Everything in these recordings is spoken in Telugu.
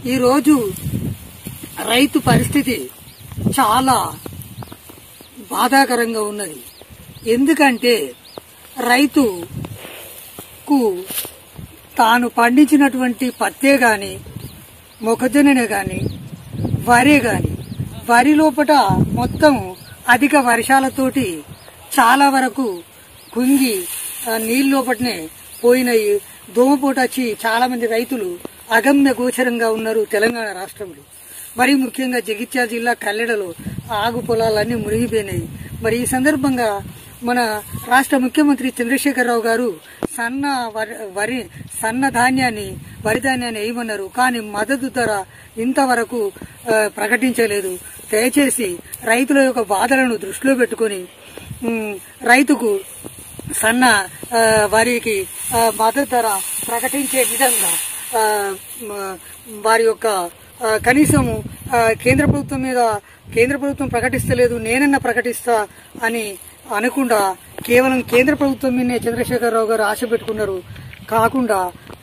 ఈరోజు రైతు పరిస్థితి చాలా బాధాకరంగా ఉన్నది ఎందుకంటే రైతుకు తాను పండించినటువంటి పత్తే గాని మొక్కజొన్ననే గాని వరే గాని వరి లోపట మొత్తం అధిక వర్షాలతోటి చాలా వరకు కుంగి ఆ, నీళ్ళ లోపటనే పోయినాయి దోమపోటు వచ్చి చాలా మంది రైతులు అగమ్య గోచరంగా ఉన్నారు తెలంగాణ రాష్ట్రంలో మరి ముఖ్యంగా జగిత్యాల జిల్లా కల్లెడలో ఆగు పొలాలన్నీ మునిగిపోయినాయి మరి ఈ సందర్భంగా మన రాష్ట్ర ముఖ్యమంత్రి చంద్రశేఖరరావు గారు సన్న వరి- వరి సన్న ధాన్యాన్ని వరి ధాన్యాన్ని వేయమన్నారు కానీ మద్దతు ధర ఇంతవరకు ఆ, ప్రకటించలేదు దయచేసి రైతుల యొక్క బాధలను దృష్టిలో పెట్టుకొని ఉమ్, రైతుకు సన్న ఆ, వరికి ఆ, మద్దతు ధర ప్రకటించే విధంగా ఆ, మ- వారి యొక్క ఆ, కనీసము ఆ, కేంద్ర ప్రభుత్వం మీద కేంద్ర ప్రభుత్వం ప్రకటిస్తలేదు నేనన్నా ప్రకటిస్తా అని అనకుండా కేవలం కేంద్ర ప్రభుత్వం మీదనే చంద్రశేఖరరావు గారు ఆశ పెట్టుకున్నారు కాకుండా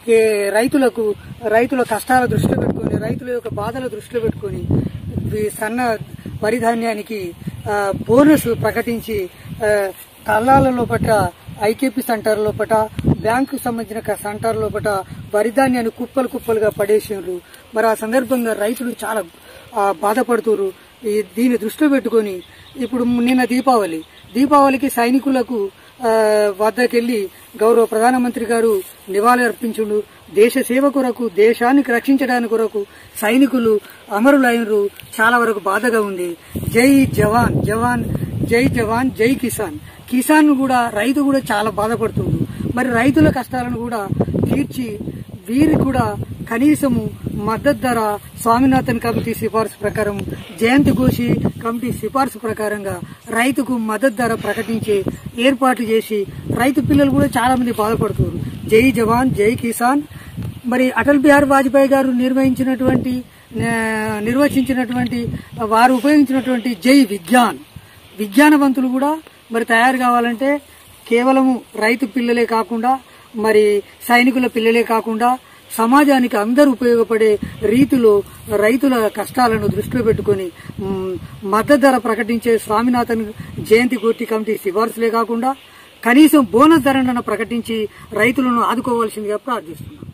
ఏ- రైతులకు రైతుల కష్టాల దృష్టిలో పెట్టుకొని రైతుల యొక్క బాధల దృష్టిలో పెట్టుకొని ఈ సన్న వరి ధాన్యానికి ఆ, బోనస్ ప్రకటించి ఆ, కల్లాల లోపట ఐకేపీ సెంటర్ లోపట బ్యాంకు సంబంధించిన క- సెంటర్ లోపట వరి ధాన్యాన్ని కుప్పలు కుప్పలుగా పడేసిండ్రు మరి ఆ సందర్భంగా రైతులు చాలా ఆ, బాధపడుతున్నారు ఈ దీన్ని దృష్టిలో పెట్టుకొని ఇప్పుడు నిన్న దీపావళి దీపావళికి సైనికులకు ఆ, వద్దకెళ్లి గౌరవ ప్రధానమంత్రి గారు నివాళి అర్పించుండు దేశ సేవ కొరకు దేశానికి రక్షించడానికి కొరకు సైనికులు అమరులైనరు చాలా వరకు బాధగా ఉంది జై జవాన్ జవాన్ జై జవాన్ జై కిసాన్ కిసాన్ కూడా రైతు కూడా చాలా బాధపడుతుండు మరి రైతుల కష్టాలను కూడా తీర్చి వీరికి కూడా కనీసము మద్దతు ధర స్వామినాథన్ కమిటీ సిఫార్సు ప్రకారం జయంతి ఘోషి కమిటీ సిఫార్సు ప్రకారంగా రైతుకు మద్దతు ధర ప్రకటించి ఏర్పాటు చేసి రైతు పిల్లలు కూడా చాలా మంది బాధపడుతున్నారు జై జవాన్ జై కిసాన్ మరి అటల్ బిహారీ వాజ్పేయి గారు నిర్వహించినటువంటి ఆ, నిర్వచించినటువంటి వారు ఉపయోగించినటువంటి జై విజ్ఞాన్ విజ్ఞానవంతులు కూడా మరి తయారు కావాలంటే కేవలము రైతు పిల్లలే కాకుండా మరి సైనికుల పిల్లలే కాకుండా సమాజానికి అందరూ ఉపయోగపడే రీతిలో రైతుల కష్టాలను దృష్టిలో పెట్టుకొని మ్, మద్దతు ధర ప్రకటించే స్వామినాథన్ జయంతి కోటి కమిటీ సిఫార్సులే కాకుండా కనీసం బోనస్ ధరను ప్రకటించి రైతులను ఆదుకోవాల్సిందిగా ప్రార్థిస్తున్నాం